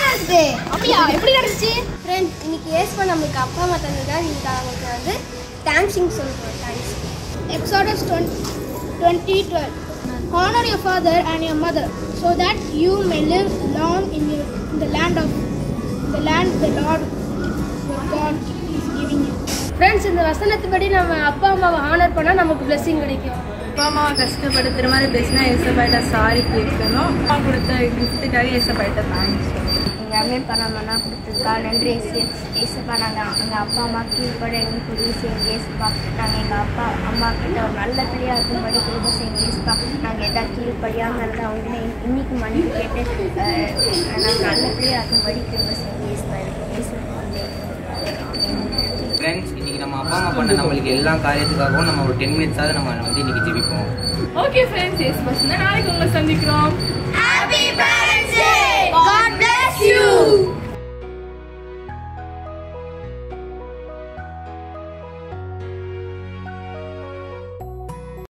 Children's day அப்படியா எப்படி நடந்துச்சு ஃப்ரெண்ட் இன்னைக்கு ஏஸ்பா நம்மளுக்கு அப்பா அம்மா தந்ததுக்காக இன்னைக்கு அவங்களுக்கு வந்து தேங்க்ஸிங் சொல்கிறோம் thanks Exodus 20, 12. Honor your father and your mother, so that you may live long in, your, in the land of the land the Lord your God is giving you. Friends இந்த வசனத்துப்படி நம்ம அப்பா அம்மாவை honour பண்ணால் நமக்கு blessing கிடைக்கும் அப்பா அம்மாவை கஷ்டப்படுத்துகிற மாதிரி பேசினா ஏசப்பாயிட்ட சாரி கேட்கணும் அம்மா கொடுத்த கிஃப்ட்டுக்காக ஏசப்பாயிட்ட தேங்க்ஸ் எங்கள் அம்மே பரமனா கொடுத்ததுக்கா நன்றி ஏசு ஏசப்பா நாங்கள் எங்கள் அப்பா அம்மா கீழ்பட எங்களுக்கு உதவி செய்யுங்க ஏசப்பா நாங்கள் எங்கள் அப்பா அம்மா கிட்ட ஒரு நல்ல பிள்ளையாக இருக்கும்படி உதவி செய்யுங்க ஏசப்பா நாங்கள் எதாவது கீழ்படியாமல் இருந்தால் அவங்க இன்னைக்கு மன்னிப்பு கேட்டு நாங்கள் நல்ல பிள்ளையாக இருக்கும்படி கிருப செய்யுங்க ஏசப்பா ஏசப்பா ஃப்ரெண்ட்ஸ் இன்னைக்கு நம்ம அப்பா அம்மா பண்ண நம்மளுக்கு எல்லா காரியத்துக்காகவும் நம்ம ஒரு டென் மினிட்ஸாவது நம்ம வந்து இன்னைக்கு ஜெபிப்போம் ஓகே ஃப்ரெண்ட்ஸ் ஏசு பஸ் நாளைக்கு உங்களை சந்திக்கிறோம்